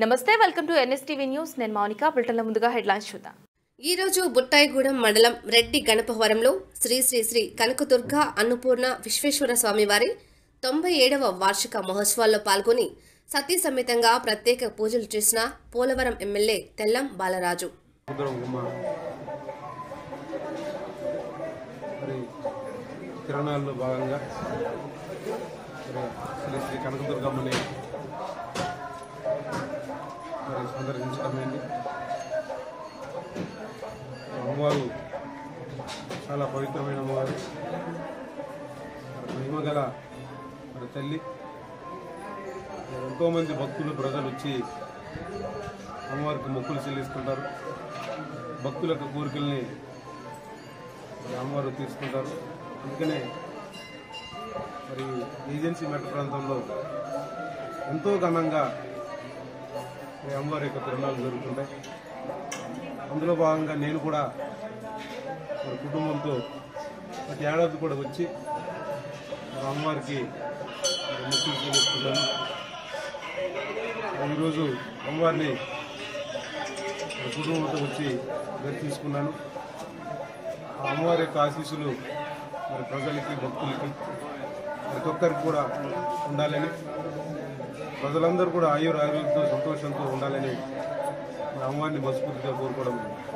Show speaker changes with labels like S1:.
S1: నమస్తే welcome to NSTV news నేను మౌనిక బులెటిన్ల ముందుగా హెడ్లైన్స్ చూద్దాం
S2: ఈ రోజు బుట్టాయిగూడెం మండలం రెడ్డి గణపవరంలో శ్రీ శ్రీ శ్రీ కనకదుర్గ అన్నపూర్ణ విశ్వేశ్వర స్వామివారి తొంభై ఏడవ వార్షిక మహోత్సవాల్లో పాల్గొని సతీ సమేతంగా ప్రత్యేక పూజలు చేసిన పోలవరం ఎమ్మెల్యే తెల్లం బాలరాజు
S3: సముద్రం గుమ్మ మరి తిరణాల్లో భాగంగా మరి శ్రీ శ్రీ కనకదుర్గమ్మని మరి సందర్శించడమైంది అమ్మవారు చాలా పవిత్రమైన అమ్మవారు మరి మహిమ గల మరి తల్లి మరి ఎంతోమంది భక్తులు ప్రజలు వచ్చి అమ్మవారికి మొక్కులు చెల్లిస్తుంటారు భక్తుల యొక్క కోరికల్ని మరి అమ్మవారు తీసుకుంటారు అందుకనే మరి ఏజెన్సీ మెట్ట ప్రాంతంలో ఎంతో ఘనంగా ఈ అమ్మవారి యొక్క తిరునాళ్ళు జరుగుతుంటాయి అందులో భాగంగా నేను కూడా మరి కుటుంబంతో ప్రతి ఏడాది కూడా వచ్చి మరి అమ్మవారికి మరి మొక్కులు చెల్లిస్తుంటాను మరి ఈరోజు అమ్మవారిని మరి కుటుంబంతో వచ్చి దర్శించుకున్నాను ఆ అమ్మవారి యొక్క ఆశీస్సులు మరి ప్రజలకి భక్తులకి ప్రతి ఒక్కరికి కూడా ఉండాలని ప్రజలందరూ కూడా ఆయుర ఆరోగ్యంతో సంతోషంతో ఉండాలని మరి అమ్మవారిని మనస్ఫూర్తిగా కోరుకోవడం